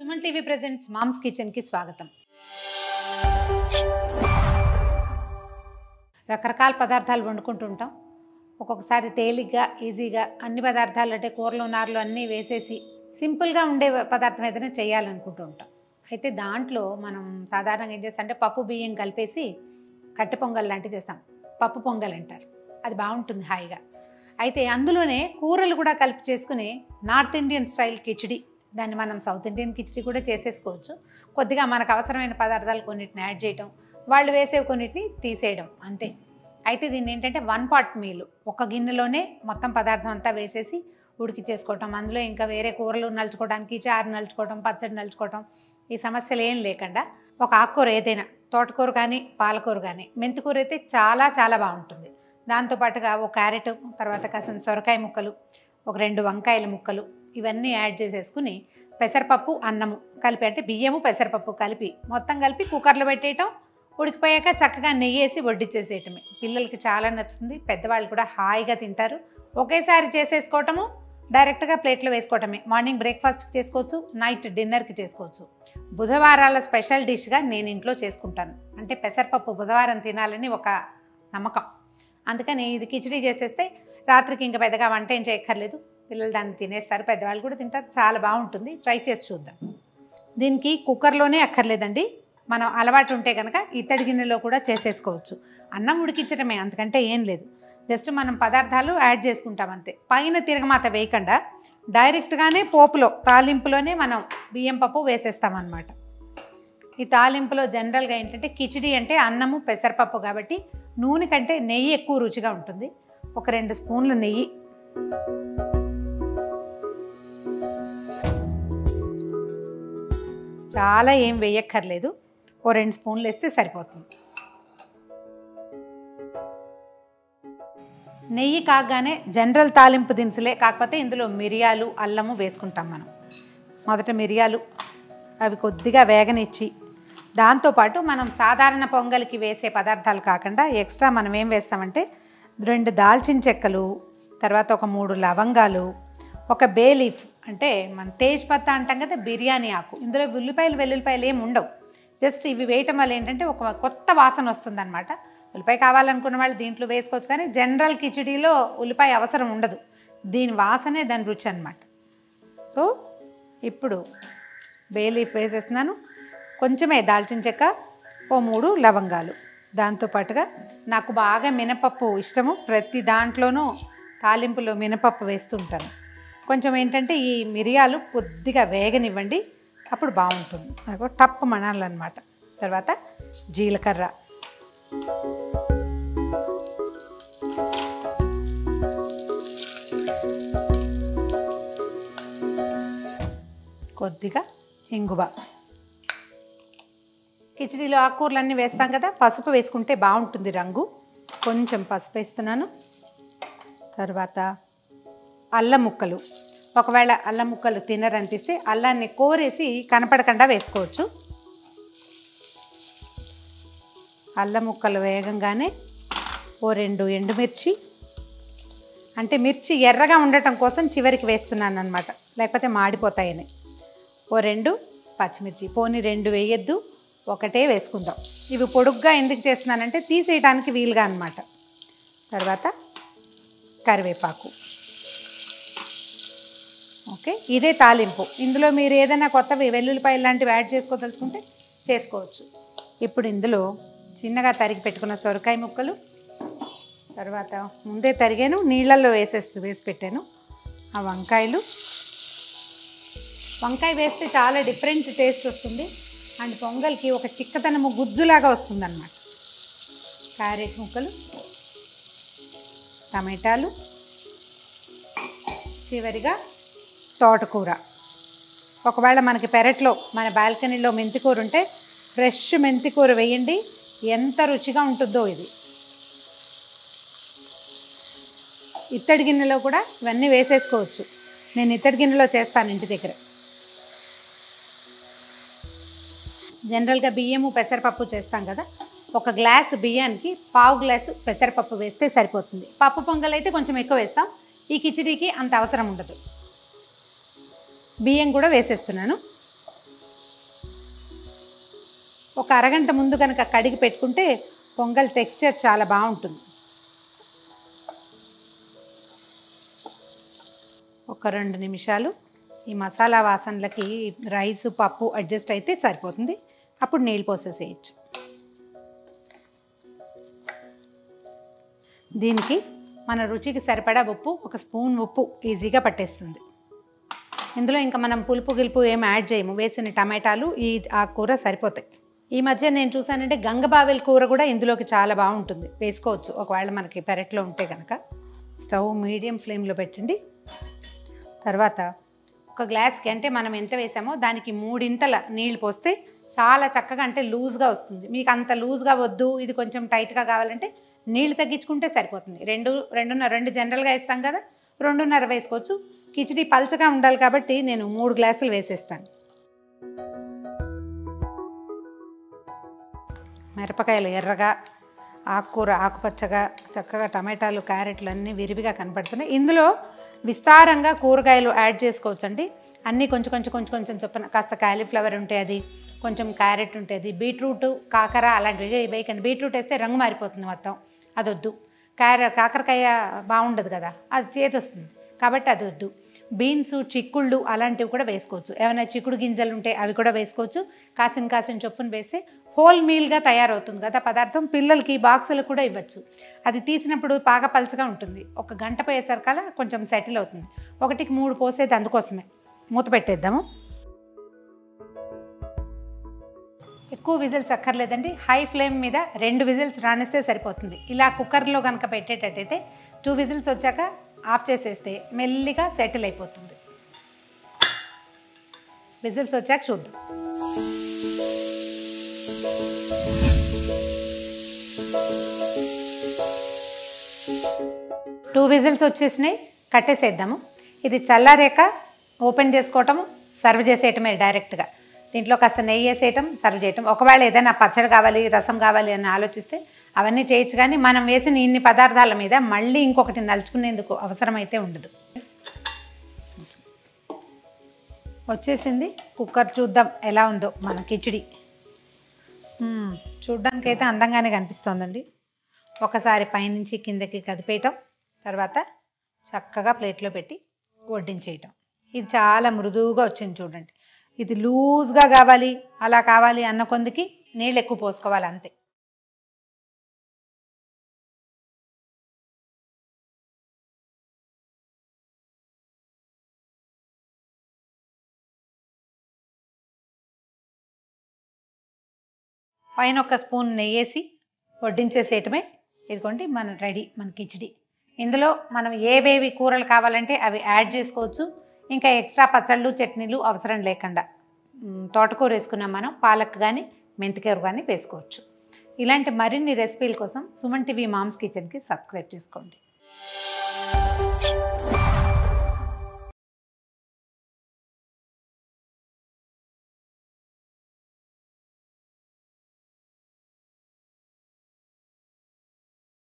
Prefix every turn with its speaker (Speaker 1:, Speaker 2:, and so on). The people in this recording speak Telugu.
Speaker 1: సుమన్ టీవీ ప్రెజెంట్స్ మామ్స్ కిచెన్కి స్వాగతం రకరకాల పదార్థాలు వండుకుంటూ ఉంటాం ఒక్కొక్కసారి తేలిగ్గా ఈజీగా అన్ని పదార్థాలు అంటే కూరలు నార్లు అన్నీ వేసేసి సింపుల్గా ఉండే పదార్థం ఏదైనా చేయాలనుకుంటూ ఉంటాం అయితే దాంట్లో మనం సాధారణంగా ఏం చేస్తాం అంటే పప్పు బియ్యం కలిపేసి కట్టె పొంగల్ లాంటివి చేస్తాం పప్పు పొంగల్ అంటారు అది బాగుంటుంది హాయిగా అయితే అందులోనే కూరలు కూడా కలిపి చేసుకుని నార్త్ ఇండియన్ స్టైల్ కిచిడి దాన్ని మనం సౌత్ ఇండియన్ కిచిడి కూడా చేసేసుకోవచ్చు కొద్దిగా మనకు అవసరమైన పదార్థాలు కొన్నిటిని యాడ్ చేయటం వాళ్ళు వేసే కొన్నిటిని తీసేయడం అంతే అయితే దీన్ని ఏంటంటే వన్ పాట్ మీల్ ఒక గిన్నెలోనే మొత్తం పదార్థం అంతా వేసేసి ఉడికి చేసుకోవటం అందులో ఇంకా వేరే కూరలు నలుచుకోవడానికి చారు నలుచుకోవటం పచ్చడి నలుచుకోవటం ఈ సమస్యలు ఏం లేకుండా ఒక ఆకుకూర ఏదైనా తోటకూర కానీ పాలకూర కానీ మెంతికూర అయితే చాలా చాలా బాగుంటుంది దాంతోపాటుగా ఒక క్యారెట్ తర్వాత కాసిన సొరకాయ ముక్కలు ఒక రెండు వంకాయల ముక్కలు ఇవన్నీ యాడ్ చేసేసుకుని పెసరపప్పు అన్నము కలిపి అంటే బియ్యము పెసరపప్పు కలిపి మొత్తం కలిపి కుక్కర్లో పెట్టేయటం ఉడికిపోయాక చక్కగా నెయ్యి వేసి వడ్డిచ్చేసేయటమే పిల్లలకి చాలా నచ్చుతుంది పెద్దవాళ్ళు కూడా హాయిగా తింటారు ఒకేసారి చేసేసుకోవటము డైరెక్ట్గా ప్లేట్లో వేసుకోవటమే మార్నింగ్ బ్రేక్ఫాస్ట్కి చేసుకోవచ్చు నైట్ డిన్నర్కి చేసుకోవచ్చు బుధవారాల స్పెషల్ డిష్గా నేను ఇంట్లో చేసుకుంటాను అంటే పెసరపప్పు బుధవారం తినాలని ఒక నమ్మకం అందుకని ఇది కిచిడీ చేసేస్తే రాత్రికి ఇంకా పెద్దగా వంట ఏం చేయక్కర్లేదు పిల్లలు దాన్ని తినేస్తారు పెద్దవాళ్ళు కూడా తింటారు చాలా బాగుంటుంది ట్రై చేసి చూద్దాం దీనికి కుక్కర్లోనే అక్కర్లేదండి మనం అలవాటు ఉంటే కనుక ఇత్తడి గిన్నెలో కూడా చేసేసుకోవచ్చు అన్నం ఉడికించడమే అంతకంటే ఏం లేదు జస్ట్ మనం పదార్థాలు యాడ్ చేసుకుంటాం అంతే పైన తిరగమాత వేయకుండా డైరెక్ట్గానే పోపులో తాలింపులోనే మనం బియ్యం పప్పు వేసేస్తామన్నమాట ఈ తాలింపులో జనరల్గా ఏంటంటే కిచిడి అంటే అన్నము పెసరపప్పు కాబట్టి నూనె కంటే నెయ్యి ఎక్కువ రుచిగా ఉంటుంది ఒక రెండు స్పూన్లు నెయ్యి చాలా ఏం వేయక్కర్లేదు ఓ రెండు స్పూన్లు వేస్తే సరిపోతుంది నెయ్యి కాగానే జనరల్ తాలింపు దినుసులే కాకపోతే ఇందులో మిరియాలు అల్లము వేసుకుంటాం మనం మొదట మిరియాలు అవి కొద్దిగా వేగనిచ్చి దాంతోపాటు మనం సాధారణ పొంగల్కి వేసే పదార్థాలు కాకుండా ఎక్స్ట్రా మనం ఏం వేస్తామంటే రెండు దాల్చిన చెక్కలు తర్వాత ఒక మూడు లవంగాలు ఒక బే లీఫ్ అంటే మన తేజ్ పత్తా అంటాం కదా బిర్యానీ ఆకు ఇందులో ఉల్లిపాయలు వెల్లుల్లిపాయలు ఏమి ఉండవు జస్ట్ ఇవి వేయటం వల్ల ఏంటంటే ఒక కొత్త వాసన వస్తుందన్నమాట ఉల్లిపాయ కావాలనుకున్న వాళ్ళు దీంట్లో వేసుకోవచ్చు కానీ జనరల్ కిచిడీలో ఉల్లిపాయ అవసరం ఉండదు దీని వాసనే దాని రుచి అనమాట సో ఇప్పుడు బే లీఫ్ వేసేస్తున్నాను కొంచెమే దాల్చిన చెక్క ఓ మూడు లవంగాలు దాంతోపాటుగా నాకు బాగా మినపప్పు ఇష్టము ప్రతి దాంట్లోనూ తాలింపులో మినపప్పు వేస్తుంటాను కొంచెం ఏంటంటే ఈ మిరియాలు కొద్దిగా వేగనివ్వండి అప్పుడు బాగుంటుంది నాకు టప్ మనాలన్నమాట తర్వాత జీలకర్ర కొద్దిగా ఇంగువ కిచడీలో ఆకుకూరలన్నీ వేస్తాం కదా పసుపు వేసుకుంటే బాగుంటుంది రంగు కొంచెం పసుపు వేస్తున్నాను తర్వాత అల్లం ముక్కలు ఒకవేళ అల్లం ముక్కలు తినరనిపిస్తే అల్లాన్ని కోరేసి కనపడకుండా వేసుకోవచ్చు అల్లం ముక్కలు వేగంగానే ఓ రెండు ఎండుమిర్చి అంటే మిర్చి ఎర్రగా ఉండటం కోసం చివరికి వేస్తున్నాను అనమాట లేకపోతే మాడిపోతాయని ఓ రెండు పచ్చిమిర్చి పోనీ రెండు వేయద్దు ఒకటే వేసుకుందాం ఇవి పొడుగ్గా ఎందుకు చేస్తున్నానంటే తీసేయడానికి వీలుగా అనమాట తర్వాత కరివేపాకు ఓకే ఇదే తాలింపు ఇందులో మీరు ఏదైనా కొత్తవి వెల్లుల్లిపాయలు లాంటివి యాడ్ చేసుకోదలుచుకుంటే చేసుకోవచ్చు ఇప్పుడు ఇందులో చిన్నగా తరిగి పెట్టుకున్న సొరకాయ ముక్కలు తర్వాత ముందే తరిగాను నీళ్ళల్లో వేసేస్తూ వేసి పెట్టాను ఆ వంకాయలు వంకాయ వేస్తే చాలా డిఫరెంట్ టేస్ట్ వస్తుంది అండ్ పొంగల్కి ఒక చిక్కదనము గుజ్జులాగా వస్తుందన్నమాట క్యారెట్ ముక్కలు టమాటాలు చివరిగా తోటకూర ఒకవేళ మనకి పెరట్లో మన బాల్కనీలో మెంతికూర ఉంటే ఫ్రెష్ మెంతికూర వేయండి ఎంత రుచిగా ఉంటుందో ఇది ఇత్తడి గిన్నెలో కూడా ఇవన్నీ వేసేసుకోవచ్చు నేను ఇత్తడి గిన్నెలో చేస్తాను ఇంటి దగ్గర జనరల్గా బియ్యము పెసరపప్పు చేస్తాం కదా ఒక గ్లాసు బియ్యానికి పావు గ్లాసు పెసరపప్పు వేస్తే సరిపోతుంది పప్పు పొంగల్ అయితే కొంచెం ఎక్కువ వేస్తాం ఈ కిచిడీకి అంత అవసరం ఉండదు బియ్యం కూడా వేసేస్తున్నాను ఒక అరగంట ముందు కనుక కడిగి పెట్టుకుంటే పొంగల్ టెక్స్చర్ చాలా బాగుంటుంది ఒక రెండు నిమిషాలు ఈ మసాలా వాసనలకి రైస్ పప్పు అడ్జస్ట్ అయితే సరిపోతుంది అప్పుడు నీళ్ళు పోసేసేయచ్చు దీనికి మన రుచికి సరిపడా ఉప్పు ఒక స్పూన్ ఉప్పు ఈజీగా పట్టేస్తుంది ఇందులో ఇంకా మనం పులుపు గిలుపు ఏం యాడ్ చేయము వేసిన టమాటాలు ఈ ఆ కూర సరిపోతాయి ఈ మధ్య నేను చూసానంటే గంగబావెల కూర కూడా ఇందులోకి చాలా బాగుంటుంది వేసుకోవచ్చు ఒకవేళ మనకి పెరట్లో ఉంటే కనుక స్టవ్ మీడియం ఫ్లేమ్లో పెట్టండి తర్వాత ఒక గ్లాస్కి అంటే మనం ఎంత వేసామో దానికి మూడింతల నీళ్ళు పోస్తే చాలా చక్కగా అంటే లూజ్గా వస్తుంది మీకు అంత లూజ్గా వద్దు ఇది కొంచెం టైట్గా కావాలంటే నీళ్ళు తగ్గించుకుంటే సరిపోతుంది రెండు రెండున్నర రెండు జనరల్గా వేస్తాం కదా రెండున్నర వేసుకోవచ్చు కిచిడి పల్చగా ఉండాలి కాబట్టి నేను మూడు గ్లాసులు వేసేస్తాను మిరపకాయలు ఎర్రగా ఆకుకూర ఆకుపచ్చగా చక్కగా టమాటాలు క్యారెట్లు అన్నీ విరివిగా కనపడుతున్నాయి ఇందులో విస్తారంగా కూరగాయలు యాడ్ చేసుకోవచ్చు అండి అన్నీ కొంచెం కొంచెం కొంచెం కొంచెం చొప్పున కాస్త కాలీఫ్లవర్ ఉంటే అది కొంచెం క్యారెట్ ఉంటుంది బీట్రూట్ కాకర అలాంటివి వేయకండి బీట్రూట్ వేస్తే రంగు మారిపోతుంది మొత్తం అది వద్దు క్యార కాకరకాయ బాగుండదు కదా అది చేతి వస్తుంది కాబట్టి అది వద్దు బీన్స్ చిక్కుళ్ళు అలాంటివి కూడా వేసుకోవచ్చు ఏమైనా చిక్కుడు గింజలు ఉంటే అవి కూడా వేసుకోవచ్చు కాసిన కాసిన చొప్పున వేస్తే హోల్ మీల్గా తయారవుతుంది కదా పదార్థం పిల్లలకి బాక్సులు కూడా ఇవ్వచ్చు అది తీసినప్పుడు బాగా పలచగా ఉంటుంది ఒక గంట పోయేసరికల్లా కొంచెం సెటిల్ అవుతుంది ఒకటికి మూడు పోసేది అందుకోసమే మూత పెట్టేద్దాము ఎక్కువ విజిల్స్ అక్కర్లేదండి హై ఫ్లేమ్ మీద రెండు విజిల్స్ రాణిస్తే సరిపోతుంది ఇలా కుక్కర్లో కనుక పెట్టేటట్టయితే టూ విజిల్స్ వచ్చాక ఆఫ్ చేసేస్తే మెల్లిగా సెటిల్ అయిపోతుంది విజిల్స్ వచ్చాక చూద్దాం టూ విజిల్స్ వచ్చేసినాయి కట్టేసేద్దాము ఇది చల్లారాక ఓపెన్ చేసుకోవటము సర్వ్ చేసేయటమే డైరెక్ట్గా దీంట్లో కాస్త నెయ్యి వేసేయటం సర్వ్ చేయటం ఒకవేళ ఏదైనా పచ్చడి కావాలి రసం కావాలి అని ఆలోచిస్తే అవన్నీ చేయొచ్చు కానీ మనం వేసిన ఇన్ని పదార్థాల మీద మళ్ళీ ఇంకొకటి నలుచుకునేందుకు అవసరమైతే ఉండదు వచ్చేసింది కుక్కర్ చూద్దాం ఎలా ఉందో మన కిచిడి మ్మ్. చూడ్డానికైతే అందంగానే కనిపిస్తోందండి ఒకసారి పైనుంచి కిందకి కదిపేయటం తర్వాత చక్కగా ప్లేట్లో పెట్టి వడ్డించేయటం ఇది చాలా మృదువుగా వచ్చింది చూడండి ఇది లూజ్గా కావాలి అలా కావాలి అన్న కొందికి నీళ్ళు ఎక్కువ పోసుకోవాలి అంతే పైన ఒక స్పూన్ నెయ్యి వేసి వడ్డించేసేయటమే ఇదిగోండి మన రెడీ మన కిచిడి ఇందులో మనం ఏవేవి కూరలు కావాలంటే అవి యాడ్ చేసుకోవచ్చు ఇంకా ఎక్స్ట్రా పచ్చళ్ళు చట్నీలు అవసరం లేకుండా మ్, తోటకూర వేసుకున్నాం మనం పాలక్ కానీ మెంతికూర కానీ వేసుకోవచ్చు ఇలాంటి మరిన్ని రెసిపీల కోసం సుమన్ టీవీ మామ్స్ కిచెన్కి సబ్స్క్రైబ్ చేసుకోండి